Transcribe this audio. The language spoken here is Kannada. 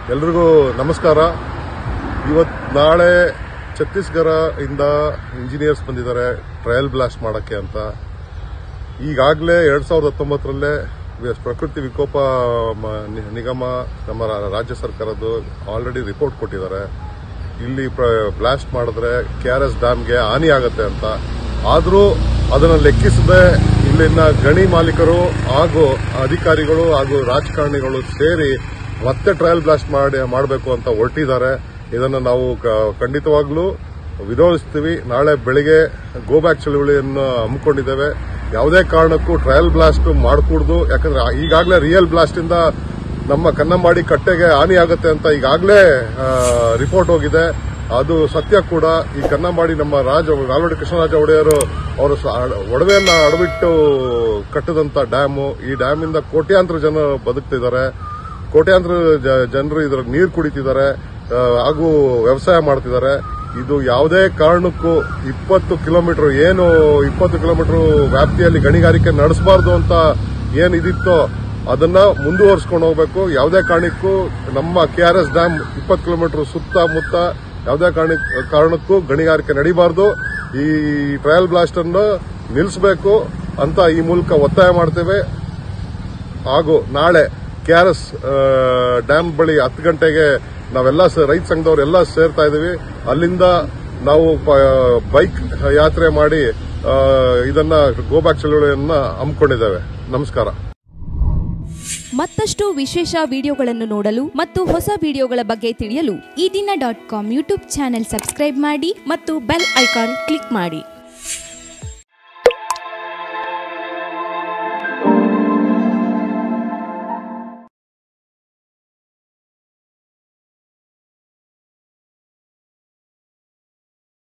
ಎಲ್ರಿಗೂ ನಮಸ್ಕಾರ ಇವತ್ತು ನಾಳೆ ಛತ್ತೀಸ್ಗಢ ಇಂದ ಇಂಜಿನಿಯರ್ಸ್ ಬಂದಿದ್ದಾರೆ ಟ್ರಯಲ್ ಬ್ಲಾಸ್ಟ್ ಮಾಡಕ್ಕೆ ಅಂತ ಈಗಾಗಲೇ ಎರಡ್ ಸಾವಿರದ ಹತ್ತೊಂಬತ್ತರಲ್ಲೇ ಪ್ರಕೃತಿ ವಿಕೋಪ ಮ- ನಿ- ನಿಗಮ ನಮ್ಮ ರಾ- ರಾಜ್ಯ ಸರ್ಕಾರದ್ದು ಆಲ್ರೆಡಿ ರಿಪೋರ್ಟ್ ಕೊಟ್ಟಿದ್ದಾರೆ ಇಲ್ಲಿ ಬ್ಲಾಸ್ಟ್ ಮಾಡಿದ್ರೆ ಕೆ ಆರ್ ಎಸ್ ಡ್ಯಾಮ್ಗೆ ಹಾನಿ ಆಗತ್ತೆ ಅಂತ ಆದರೂ ಅದನ್ನು ಲೆಕ್ಕಿಸದೆ ಇಲ್ಲಿನ ಗಣಿ ಮಾಲೀಕರು ಹಾಗೂ ಅಧಿಕಾರಿಗಳು ಹಾಗೂ ರಾಜಕಾರಣಿಗಳು ಸೇರಿ ಮತ್ತೆ ಟ್ರಯಲ್ ಬ್ಲಾಸ್ಟ್ ಮಾಡಿ ಮಾಡಬೇಕು ಅಂತ ಹೊರಟಿದ್ದಾರೆ ಇದನ್ನು ನಾವು ಕ- ಖಂಡಿತವಾಗ್ಲೂ ವಿರೋಧಿಸ್ತೀವಿ ನಾಳೆ ಬೆಳಿಗ್ಗೆ ಗೋ ಬ್ಯಾಕ್ ಚಳುವಳಿಯನ್ನು ಹಮ್ಮಿಕೊಂಡಿದ್ದೇವೆ ಯಾವುದೇ ಕಾರಣಕ್ಕೂ ಟ್ರಯಲ್ ಬ್ಲಾಸ್ಟ್ ಮಾಡಕೂಡ್ದು ಯಾಕಂದ್ರೆ ಈಗಾಗಲೇ ರಿಯಲ್ ಬ್ಲಾಸ್ಟ್ ಇಂದ ನಮ್ಮ ಕನ್ನಂಬಾಡಿ ಕಟ್ಟೆಗೆ ಹಾನಿ ಆಗುತ್ತೆ ಅಂತ ಈಗಾಗಲೇ ರಿಪೋರ್ಟ್ ಹೋಗಿದೆ ಅದು ಸತ್ಯ ಕೂಡ ಈ ಕನ್ನಂಬಾಡಿ ನಮ್ಮ ರಾಜ ನಾಲ್ವಡಿ ಕೃಷ್ಣರಾಜ ಒಡೆಯರು ಅವರು ಒಡವೆಯನ್ನ ಅಡವಿಟ್ಟು ಕಟ್ಟದಂತ ಡ್ಯಾಮು ಈ ಡ್ಯಾಮಿಂದ ಕೋಟ್ಯಾಂತರ ಜನ ಬದುಕ್ತಿದ್ದಾರೆ ಕೋಟ್ಯಾಂತರ ಜ- ಜನರು ಇದರ ನೀರು ಕುಡಿತಿದ್ದಾರೆ ಆ, ಹಾಗೂ ವ್ಯವಸಾಯ ಮಾಡ್ತಿದ್ದಾರೆ ಇದು ಯಾವುದೇ ಕಾರಣಕ್ಕೂ ಇಪ್ಪತ್ತು ಕಿಲೋಮೀಟರ್ ಏನು ಇಪ್ಪತ್ತು ಕಿಲೋಮೀಟರ್ ವ್ಯಾಪ್ತಿಯಲ್ಲಿ ಗಣಿಗಾರಿಕೆ ನಡೆಸಬಾರ್ದು ಅಂತ ಏನ್ ಇದಿತ್ತೋ ಅದನ್ನ ಮುಂದುವರಿಸ್ಕೊಂಡು ಹೋಗಬೇಕು ಯಾವುದೇ ಕಾರಣಕ್ಕೂ ನಮ್ಮ ಕೆ ಆರ್ ಎಸ್ ಡ್ಯಾಮ್ ಇಪ್ಪತ್ತು ಕಿಲೋಮೀಟರ್ ಸುತ್ತಮುತ್ತ ಯಾವುದೇ ಕಾರಣ- ಕಾರಣಕ್ಕೂ ಗಣಿಗಾರಿಕೆ ನಡೀಬಾರ್ದು ಈ ಟ್ರಯಲ್ ಬ್ಲಾಸ್ಟ್ ಅನ್ನು ನಿಲ್ಲಿಸಬೇಕು ಅಂತ ಈ ಮೂಲಕ ಒತ್ತಾಯ ಮಾಡ್ತೇವೆ ಹಾಗೂ ನಾಳೆ ಕೆಆರ್ಎಸ್ ಡ್ಯಾಮ್ ಬಳಿ ಹತ್ತು ಗಂಟೆಗೆ ನಾವೆಲ್ಲ ಸ- ರೈತ ಸಂಘದವ್ರು ಎಲ್ಲ ಸೇರ್ತಾ ಇದೀವಿ ಅಲ್ಲಿಂದ ನಾವು ಪ- ಬೈಕ್ ಯಾತ್ರೆ ಮಾಡಿ ಆ, ಇದನ್ನ ಗೋಬ್ಯಾಕ್ ಚಳುವಳಿಯನ್ನ ಹಮ್ಮಿಕೊಂಡಿದ್ದೇವೆ ನಮಸ್ಕಾರ ಮತ್ತಷ್ಟು ವಿಶೇಷ ವಿಡಿಯೋಗಳನ್ನು ನೋಡಲು ಮತ್ತು ಹೊಸ ವಿಡಿಯೋಗಳ ಬಗ್ಗೆ ತಿಳಿಯಲು Ee Dina dot com YouTube channel subscribe ಮಾಡಿ ಮತ್ತು ಬೆಲ್ ಐಕಾನ್ ಕ್ಲಿಕ್ ಮಾಡಿ